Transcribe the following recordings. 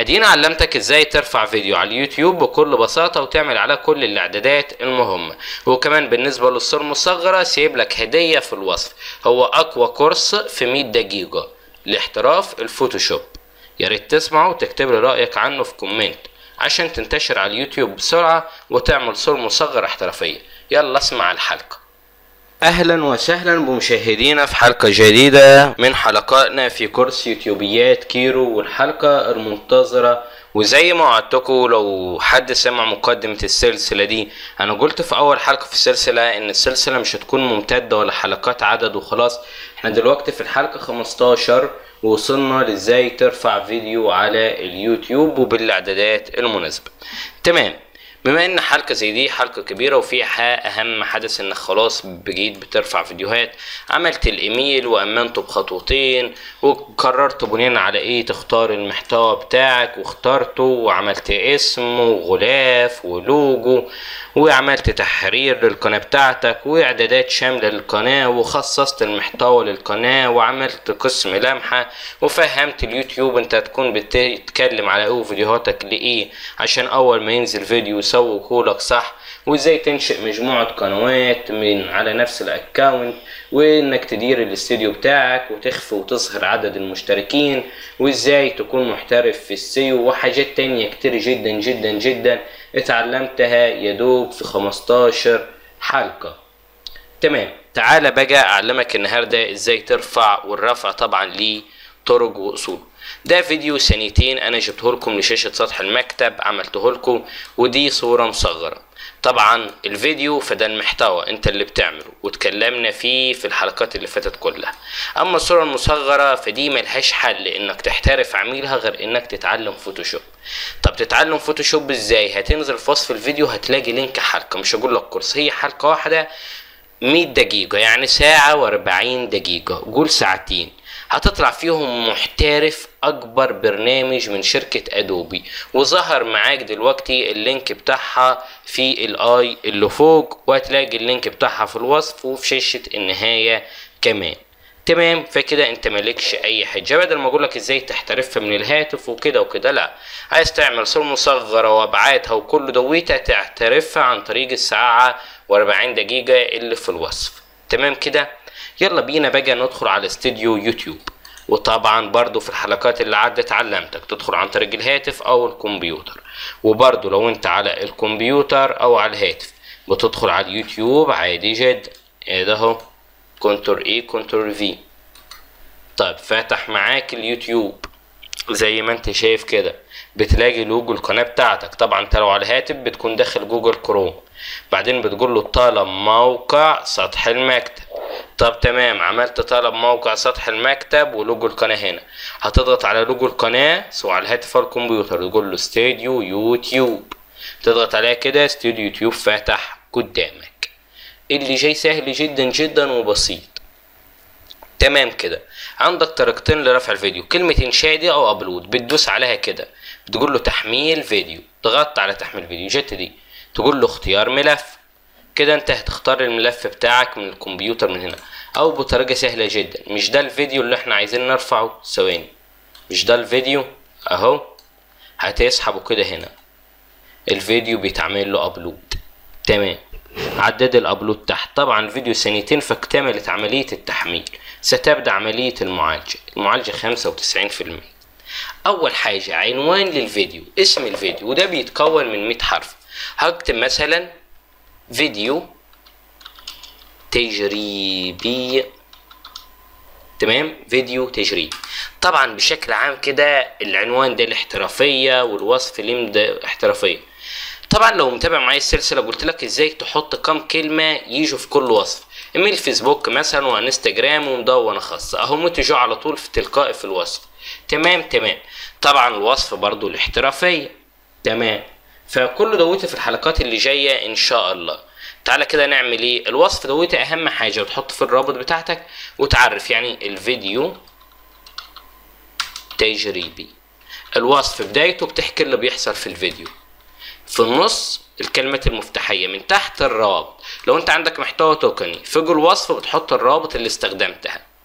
ادينا علمتك ازاي ترفع فيديو على اليوتيوب بكل بساطة وتعمل عليه كل الاعدادات المهمة وكمان بالنسبة للصور المصغرة سيب لك هدية في الوصف هو اقوى كورس في 100 دقيقة لاحتراف الفوتوشوب يا ريت تسمعه وتكتب لي رأيك عنه في كومنت عشان تنتشر على اليوتيوب بسرعة وتعمل صور مصغرة احترافية يلا اسمع الحلقة اهلا وسهلا بمشاهدينا في حلقة جديدة من حلقاتنا في كورس يوتيوبيات كيرو والحلقة المنتظرة وزي ما وعدتكم لو حد سمع مقدمة السلسلة دي انا قلت في اول حلقة في السلسلة ان السلسلة مش هتكون ممتدة ولا حلقات عدد وخلاص احنا دلوقتي في الحلقة 15 ووصلنا لازاي ترفع فيديو على اليوتيوب وبالاعدادات المناسبة تمام بما ان حلقه زي دي حلقه كبيره وفيها اهم حدث انك خلاص بقيت بترفع فيديوهات عملت الايميل وامنته بخطوتين وقررت بناء على ايه تختار المحتوى بتاعك واخترته وعملت اسم وغلاف ولوجو وعملت تحرير للقناه بتاعتك واعدادات شامله للقناه وخصصت المحتوى للقناه وعملت قسم لمحه وفهمت اليوتيوب انت هتكون بتتكلم على ايه فيديوهاتك لايه عشان اول ما ينزل فيديو يسوقوا لك صح وازاي تنشئ مجموعة قنوات من على نفس الاكونت وانك تدير الاستوديو بتاعك وتخفي وتظهر عدد المشتركين وازاي تكون محترف في السيو وحاجات تانية كتير جدا جدا جدا اتعلمتها يدوب في 15 حلقة تمام تعالى بقى اعلمك النهاردة ازاي ترفع والرفع طبعا ليه طرق واصول ده فيديو سنتين انا جبته لكم لشاشة سطح المكتب عملته لكم ودي صورة مصغرة طبعا الفيديو فده المحتوى انت اللي بتعمله واتكلمنا فيه في الحلقات اللي فاتت كلها اما الصورة المصغرة فدي ملهاش حل انك تحترف عميلها غير انك تتعلم فوتوشوب طب تتعلم فوتوشوب ازاي هتنزل في وصف الفيديو هتلاقي لينك حلقة مش هقول لك كورس هي حلقة واحدة 100 دقيقة يعني ساعة واربعين دقيقة قول ساعتين هتطلع فيهم محترف اكبر برنامج من شركة ادوبي وظهر معاك دلوقتي اللينك بتاعها في الاي اللي فوق وهتلاقي اللينك بتاعها في الوصف وفي شاشة النهاية كمان تمام فكده انت مالكش اي حاجه بدل ما اقولك ازاي تحترفها من الهاتف وكده وكده لا عايز تعمل صور مصغره وابعادها وكل دويتها تعترفها عن طريق الساعه و40 دقيقه اللي في الوصف تمام كده يلا بينا بقى ندخل على استوديو يوتيوب وطبعا برضو في الحلقات اللي عدت علمتك تدخل عن طريق الهاتف او الكمبيوتر وبرضو لو انت على الكمبيوتر او على الهاتف بتدخل على اليوتيوب عادي جدا ايه ده اهو كنترول اي كنترول في طيب فاتح معاك اليوتيوب زي ما انت شايف كده بتلاقي لوجو القناة بتاعتك طبعا انت لو على الهاتف بتكون داخل جوجل كروم بعدين بتقول له طلب موقع سطح المكتب طب تمام عملت طلب موقع سطح المكتب ولوجو القناة هنا هتضغط على لوجو القناة سواء على الهاتف او الكمبيوتر تقول له استوديو يوتيوب تضغط عليها كده استوديو يوتيوب فاتح قدامك اللي جاي سهل جدا جدا وبسيط تمام كده عندك طريقتين لرفع الفيديو كلمة انشاء دي او ابلود بتدوس عليها كده بتقول له تحميل فيديو ضغطت على تحميل فيديو جت دي تقول له اختيار ملف كده انت هتختار الملف بتاعك من الكمبيوتر من هنا او بطريقة سهلة جدا مش ده الفيديو اللي احنا عايزين نرفعه ثواني مش ده الفيديو اهو هتسحبه كده هنا الفيديو بيتعمل له ابلود تمام عدد الابلود تحت طبعا الفيديو ثانيتين فاكتملت عملية التحميل ستبدأ عملية المعالجة المعالجة خمسة وتسعين في المية أول حاجة عنوان للفيديو اسم الفيديو وده بيتكون من مية حرف هكتب مثلا فيديو تجريبي تمام فيديو تجريبي طبعا بشكل عام كده العنوان ده الاحترافية والوصف اللي احترافية طبعا لو متابع معايا السلسله قلت لك ازاي تحط كام كلمه يجوا في كل وصف ايميل فيسبوك مثلا وانستجرام ومدونه خاصه اهو متجوا على طول في تلقائي في الوصف تمام تمام طبعا الوصف برضو الاحترافيه تمام فكل دوتي في الحلقات اللي جايه ان شاء الله تعالى كده نعمل ايه الوصف دوتي اهم حاجه وتحط في الرابط بتاعتك وتعرف يعني الفيديو تجريبي الوصف بدايته بتحكي اللي بيحصل في الفيديو في النص الكلمات المفتاحية من تحت الرابط لو انت عندك محتوى تقني في الوصف بتحط الرابط اللي استخدمتها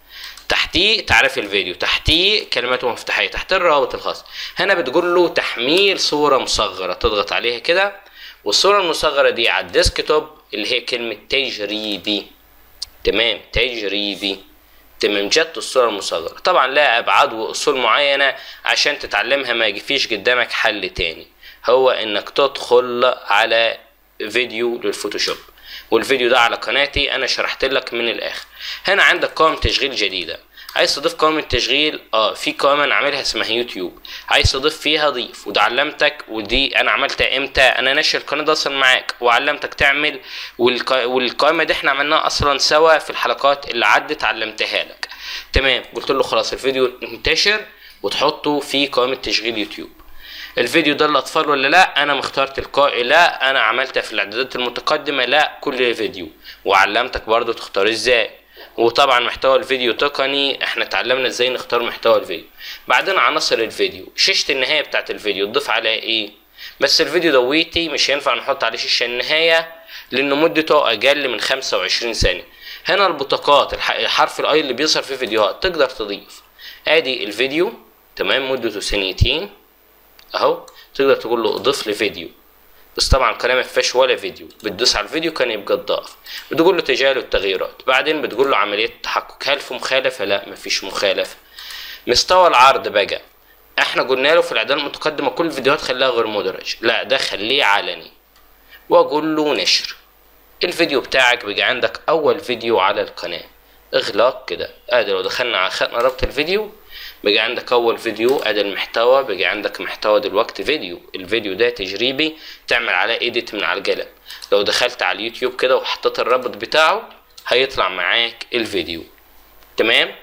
تحتيه تعريف الفيديو تحتيه كلماته مفتاحيه تحت الرابط الخاص هنا بتقول له تحميل صوره مصغره تضغط عليها كده والصوره المصغره دي على الديسكتوب اللي هي كلمه تجريبي تمام تجريبي تمام جت الصورة المصغرة طبعا لها أبعاد وأصول معينة عشان تتعلمها ما يجيفيش قدامك حل تاني هو إنك تدخل على فيديو للفوتوشوب والفيديو ده على قناتي أنا شرحت لك من الآخر هنا عندك قائمة تشغيل جديدة عايز تضيف قائمة تشغيل اه في قائمة انا عاملها اسمها يوتيوب عايز تضيف فيها ضيف وده علمتك ودي انا عملتها امتى انا ناشر القناة ده اصلا معاك وعلمتك تعمل والق... والقائمة دي احنا عملناها اصلا سوا في الحلقات اللي عدت علمتها لك تمام قلت له خلاص الفيديو انتشر وتحطه في قائمة تشغيل يوتيوب الفيديو ده للاطفال ولا لا انا مختار تلقائي لا انا عملتها في الاعدادات المتقدمة لا كل فيديو وعلمتك برضو تختار ازاي وطبعا محتوى الفيديو تقني احنا اتعلمنا ازاي نختار محتوى الفيديو بعدين عناصر الفيديو شاشة النهاية بتاعت الفيديو تضيف عليها ايه بس الفيديو دويتي مش هينفع نحط عليه شاشة النهاية لان مدته اقل من 25 ثانية هنا البطاقات حرف الاي اللي بيظهر في فيديوهات تقدر تضيف ادي الفيديو تمام مدته ثانيتين اهو تقدر تقول له اضيف لي فيديو بس طبعا القناه ما فيهاش ولا فيديو بتدوس على الفيديو كان يبقى الضعف بتقول له تجاهل التغييرات بعدين بتقول له عمليه تحقق هل في مخالفه لا مفيش مخالفه مستوى العرض بقى احنا قلنا له في الاعداد المتقدمه كل الفيديوهات خليها غير مدرج لا ده خليه علني واقول له نشر الفيديو بتاعك بيجي عندك اول فيديو على القناه اغلاق كده ادي لو دخلنا على خانه رابط الفيديو بيجي عندك اول فيديو ادي المحتوى بيجي عندك محتوى دلوقتي فيديو الفيديو ده تجريبي تعمل عليه ايديت من على القلم لو دخلت على اليوتيوب كده وحطيت الرابط بتاعه هيطلع معاك الفيديو تمام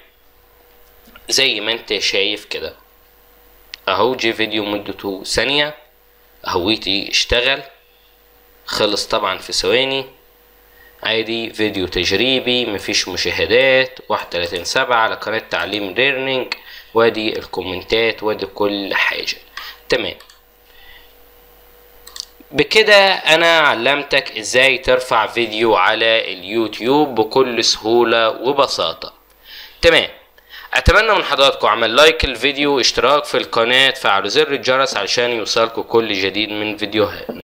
زي ما انت شايف كده اهو جي فيديو مدته ثانية اهويتي اشتغل خلص طبعا في ثواني عادي فيديو تجريبي مفيش مشاهدات واحد تلاتين سبعة على قناة تعليم ليرنينج وادي الكومنتات وادي كل حاجة تمام بكده انا علمتك ازاي ترفع فيديو على اليوتيوب بكل سهولة وبساطة تمام اتمنى من حضراتكم عمل لايك الفيديو اشتراك في القناة فعلوا زر الجرس علشان يوصلكم كل جديد من فيديوهات